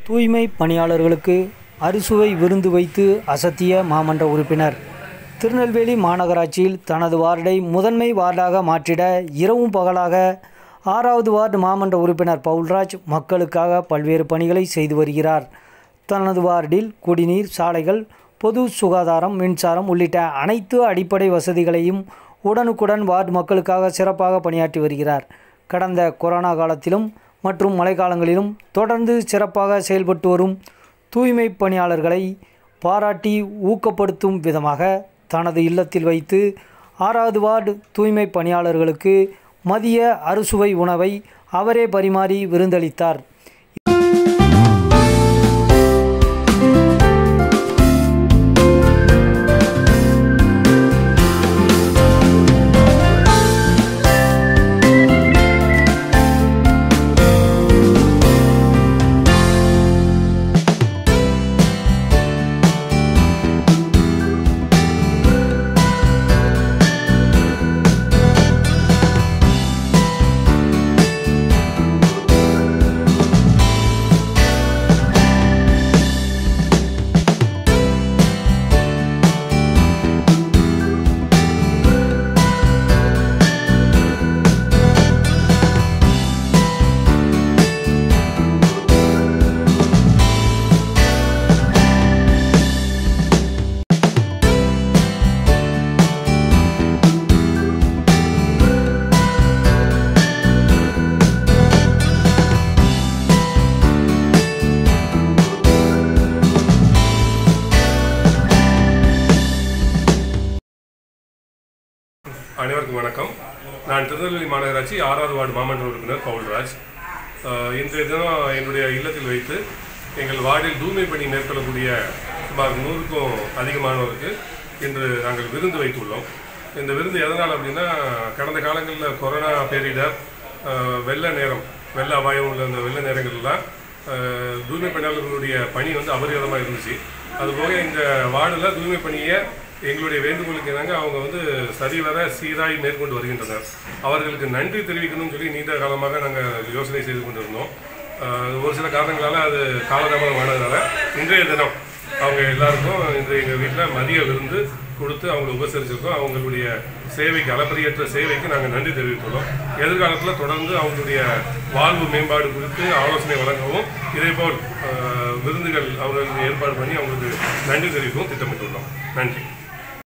தூய்மை பணியாளர்களுக்கு அறுசுவை விருந்து வைத்து அசத்திய மாமன்ற உறுப்பினர் திருநெல்வேலி மாநகராட்சியில் தனது வார்டை முதன்மை வார்டாக மாற்றிட இரவும் பகலாக ஆறாவது வார்டு மாமன்ற உறுப்பினர் பவுல்ராஜ் மக்களுக்காக பல்வேறு பணிகளை செய்து வருகிறார் தனது வார்டில் குடிநீர் சாலைகள் பொது சுகாதாரம் மின்சாரம் உள்ளிட்ட அனைத்து அடிப்படை வசதிகளையும் உடனுக்குடன் வார்டு மக்களுக்காக சிறப்பாக பணியாற்றி வருகிறார் கடந்த கொரோனா காலத்திலும் மற்றும் மழைக்காலங்களிலும் தொடர்ந்து சிறப்பாக செயல்பட்டு வரும் தூய்மை பணியாளர்களை பாராட்டி ஊக்கப்படுத்தும் விதமாக தனது இல்லத்தில் வைத்து ஆறாவது வார்டு தூய்மை பணியாளர்களுக்கு மதிய அறுசுவை உணவை அவரே பரிமாறி விருந்தளித்தார் அனைவருக்கும் வணக்கம் நான் திருநெல்வேலி மாநகராட்சி ஆறாவது வார்டு மாமன்ற உறுப்பினர் பவுல்ராஜ் அஹ், இன்றைய தினம் என்னுடைய இல்லத்தில் வைத்து எங்கள் வார்டில் தூய்மை பணி மேற்கொள்ளக்கூடிய சுமார் நூறுக்கும் அதிகமானவருக்கு இன்று நாங்கள் விருந்து வைத்துள்ளோம் இந்த விருந்து எதனால் அப்படின்னா கடந்த காலங்களில் கொரோனா பேரிடர் அஹ், வெள்ள நேரம் வெள்ள அபாயம் உள்ள அந்த வெள்ள நேரங்கள்லாம் அஹ், தூய்மை பணியாளர்களுடைய பணி வந்து அபரிதமாக இருந்துச்சு அதுபோக இந்த வார்டில் தூய்மை பணியை எங்களுடைய வேண்டுகோளுக்கு இணங்க அவங்க வந்து சரிவர சீராய் மேற்கொண்டு வருகின்றனர் அவர்களுக்கு நன்றி தெரிவிக்கணும்னு சொல்லி நீண்ட காலமாக நாங்கள் யோசனை செய்து கொண்டிருந்தோம் அஹ், ஒரு சில காரணங்களால் அது காலதாமதம் ஆனதுனால இன்றைய தினம் அவங்க எல்லாருக்கும் இன்று எங்கள் வீட்டில் மதிய விருந்து கொடுத்து அவங்களை உபசரிச்சிருக்கோம் அவங்களுடைய சேவைக்கு அளப்பரியற்ற சேவைக்கு நாங்கள் நன்றி தெரிவித்துள்ளோம் எதிர்காலத்தில் தொடர்ந்து அவங்களுடைய வாழ்வு மேம்பாடு குறித்து ஆலோசனை வழங்கவும் இதேபோல் அஹ், விருந்துகள் அவர்களுக்கு ஏற்பாடு பண்ணி அவங்களுக்கு நன்றி தெரிவிக்கவும் திட்டமிட்டுள்ளோம் நன்றி